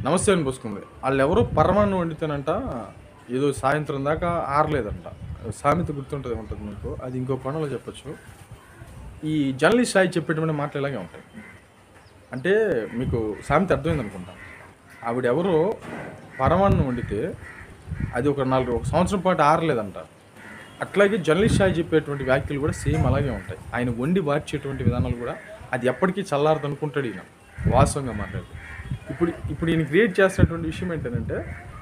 నమస్తే అని పోసుకుంది వాళ్ళు ఎవరో పరమాన్నం వండితేనంట ఏదో సాయంత్రం దాకా ఆరలేదంట సామెత గుర్తుంటుంది ఉంటుంది మీకు అది ఇంకో కోణంలో చెప్పొచ్చు ఈ జర్నలిస్ట్ సాయి చెప్పేటువంటి మాటలు ఇలాగే ఉంటాయి అంటే మీకు సామెత అర్థమైంది అనుకుంటా ఆవిడ ఎవరో పరమాన్నం వండితే అది ఒక నాలుగు ఒక సంవత్సరం పాటు ఆరలేదంట అట్లాగే జర్నలిస్ట్ సాయి చెప్పేటువంటి వ్యాఖ్యలు కూడా సేమ్ అలాగే ఉంటాయి ఆయన వండి వార్చేటువంటి విధానాలు కూడా అది ఎప్పటికీ చల్లారదు అనుకుంటాడు ఈయన వాస్తవంగా మాట్లాడితే ఇప్పుడు ఇప్పుడు ఈయన క్రియేట్ చేస్తున్నటువంటి విషయం ఏంటంటే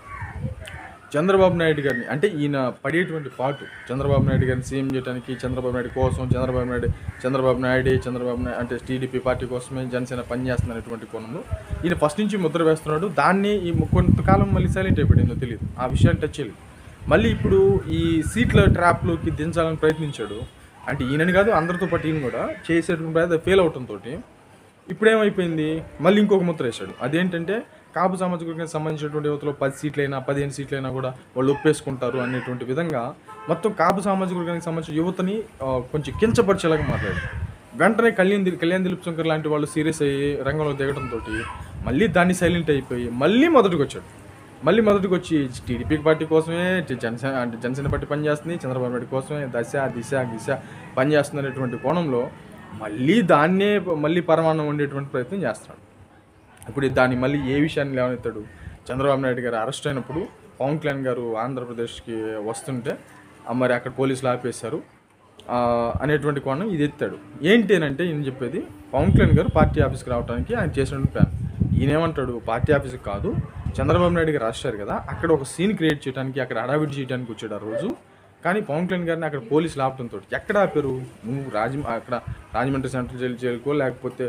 చంద్రబాబు నాయుడు గారిని అంటే ఈయన పడేటువంటి పాటు చంద్రబాబు నాయుడు గారిని సీఎం చేయడానికి చంద్రబాబు నాయుడు కోసం చంద్రబాబు నాయుడు చంద్రబాబు నాయుడు చంద్రబాబు నాయుడు అంటే టీడీపీ పార్టీ కోసమే జనసేన పనిచేస్తున్నటువంటి కోణంలో ఈయన ఫస్ట్ నుంచి ముద్ర వేస్తున్నాడు దాన్ని ఈ కొంతకాలం మళ్ళీ సైలెంట్ అయిపోయిందో తెలియదు ఆ విషయాన్ని టచ్ చేయలేదు మళ్ళీ ఇప్పుడు ఈ సీట్ల ట్రాప్లోకి దించాలని ప్రయత్నించాడు అంటే ఈయనని కాదు అందరితో పాటు ఈయన కూడా చేసేటువంటి ప్రయత్నం ఫెయిల్ అవటంతో ఇప్పుడు ఏమైపోయింది మళ్ళీ ఇంకొక ముద్ర వేశాడు అదేంటంటే కాపు సామాజిక వర్గానికి సంబంధించినటువంటి యువతలో పది సీట్లైనా పదిహేను సీట్లైనా కూడా వాళ్ళు ఒప్పేసుకుంటారు అనేటువంటి విధంగా మొత్తం కాపు సామాజిక వర్గానికి సంబంధించిన యువతని ఆ, కొంచెం కించపరిచేలాగా మాట్లాడారు వెంటనే కళ్యాణ్ దిల్- కళ్యాణ్ దిలీప్ శంకర్ లాంటి వాళ్ళు సీరియస్ అయ్యి రంగంలో దిగడంతో మళ్ళీ దాన్ని సైలెంట్ అయిపోయి మళ్ళీ మొదటికి వచ్చాడు మళ్ళీ మొదటికి వచ్చి టీడీపీ పార్టీ కోసమే జ- జనసేన అంటే జనసేన పార్టీ పనిచేస్తుంది చంద్రబాబు నాయుడు కోసమే దశ దిశ దిశ పనిచేస్తుంది అనేటువంటి కోణంలో మళ్ళీ దాన్నే మళ్ళీ పరమాణం ఉండేటువంటి ప్రయత్నం చేస్తున్నాడు ఇప్పుడు దాన్ని మళ్ళీ ఏ విషయాన్ని లేవనెత్తాడు చంద్రబాబు నాయుడు గారు అరెస్ట్ అయినప్పుడు పవన్ కళ్యాణ్ గారు ఆంధ్రప్రదేశ్కి వస్తుంటే ఆ మరి అక్కడ పోలీసులు ఆపేశారు ఆ, అనేటువంటి కోణం ఇది ఎత్తాడు ఏంటి అని అంటే ఈయన చెప్పేది పవన్ కళ్యాణ్ గారు పార్టీ ఆఫీస్కి రావడానికి ఆయన చేసిన ప్లాన్ ఈయన ఏమంటాడు పార్టీ ఆఫీస్కి కాదు చంద్రబాబు నాయుడు గారు రాశారు కదా అక్కడ ఒక సీన్ క్రియేట్ చేయడానికి అక్కడ అడావిడి చేయడానికి వచ్చాడు ఆ రోజు కానీ పవన్ కళ్యాణ్ గారిని అక్కడ పోలీసులు ఆపడంతో ఎక్కడ ఆపారు నువ్వు రాజ అక్కడ రాజమండ్రి సెంట్రల్ జైలు జైలుకో లేకపోతే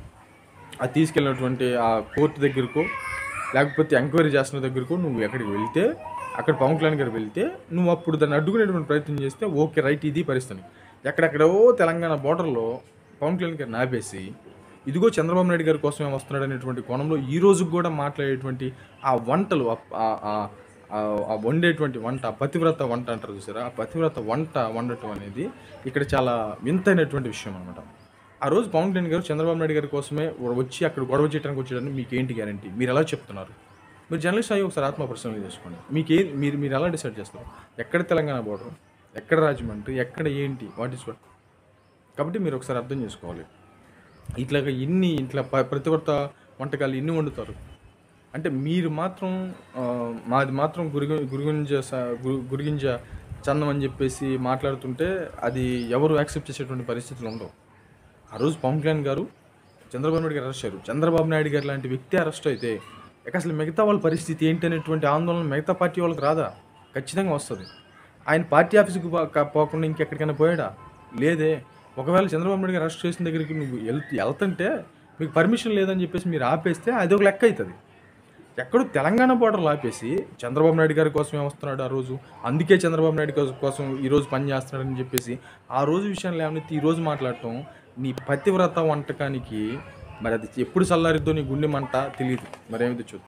అది తీసుకెళ్ళినటువంటి ఆ కోర్టు దగ్గరకో లేకపోతే ఎంక్వైరీ చేస్తున్న దగ్గరకో నువ్వు ఎక్కడికి వెళ్తే అక్కడ పవన్ కళ్యాణ్ గారు వెళ్తే నువ్వు అప్పుడు దాన్ని అడ్డుకునేటువంటి ప్రయత్నం చేస్తే ఓకే రైట్ ఇది పరిస్థితి ఎక్కడెక్కడో తెలంగాణ బోర్డర్లో పవన్ కళ్యాణ్ గారిని ఆపేసి ఇదిగో చంద్రబాబు నాయుడు గారి కోసమే వస్తున్నాడు అనేటువంటి కోణంలో ఈ రోజు కూడా మాట్లాడేటువంటి ఆ వంటలు ఆ- ఆ- ఆ- ఆ- ఆ వండేటువంటి వంట ఆ పతివ్రత వంట అంటారు చూసారా ఆ పతివ్రత వంట వండటం అనేది ఇక్కడ చాలా వింతైనటువంటి విషయం అనమాట ఆ రోజు పవన్ కళ్యాణ్ గారు చంద్రబాబు నాయుడు గారి కోసమే వచ్చి అక్కడ గొడవ చేయడానికి వచ్చాడని మీకు ఏంటి గ్యారంటీ మీరు ఎలా చెప్తున్నారు మీరు జర్నలిస్ట్ అయ్యి ఒకసారి ఆత్మ పరిశీలన చేసుకోండి మీకు ఏ మీరు మీరు ఎలా డిసైడ్ చేస్తారు ఎక్కడ తెలంగాణ బోర్డర్ ఎక్కడ రాజమండ్రి ఎక్కడ ఏంటి వాట్ ఇస్ వాట్ కాబట్టి మీరు ఒకసారి అర్థం చేసుకోవాలి ఇట్లాగా ఇన్ని ఇట్లా ప- ప్రతివర్త వంటకాలు ఇన్ని వండుతారు అంటే మీరు మాత్రం ఆ, మాది మాత్రం గురిగ గురిగింజ స- గురి- గురిగింజ చందం అని చెప్పేసి మాట్లాడుతుంటే అది ఎవరు యాక్సెప్ట్ చేసేటువంటి పరిస్థితులు ఉండవు ఆ రోజు పవన్ కళ్యాణ్ గారు చంద్రబాబు నాయుడు గారు అరెస్ట్ అయ్యారు చంద్రబాబు నాయుడు గారు లాంటి వ్యక్తి అరెస్ట్ అయితే ఇక అసలు మిగతా వాళ్ళ పరిస్థితి ఏంటి అనేటువంటి ఆందోళన మిగతా పార్టీ వాళ్ళకి రాదా ఖచ్చితంగా వస్తుంది ఆయన పార్టీ ఆఫీస్కి పో- కా- పోకుండా ఇంకెక్కడికైనా పోయాడా లేదే ఒకవేళ చంద్రబాబు నాయుడు గారు అరెస్ట్ చేసిన దగ్గరికి నువ్వు వెళ్ వెళ్తుంటే మీకు పర్మిషన్ లేదని చెప్పేసి మీరు ఆపేస్తే అది ఒక లెక్క అవుతుంది ఎక్కడో తెలంగాణ బోర్డర్లు ఆపేసి చంద్రబాబు నాయుడు గారి కోసమే వస్తున్నాడు ఆ రోజు అందుకే చంద్రబాబు నాయుడు కోసం- కోసం ఈ రోజు పని చేస్తున్నాడని చెప్పేసి ఆ రోజు విషయాన్ని లేవనెత్తి ఈ రోజు మాట్లాడటం నీ పతివ్రత వంటకానికి మరి అది ఎప్పుడు చల్లారిద్దో నీ గుండె మంట తెలియదు మరేమిటి చూద్దాం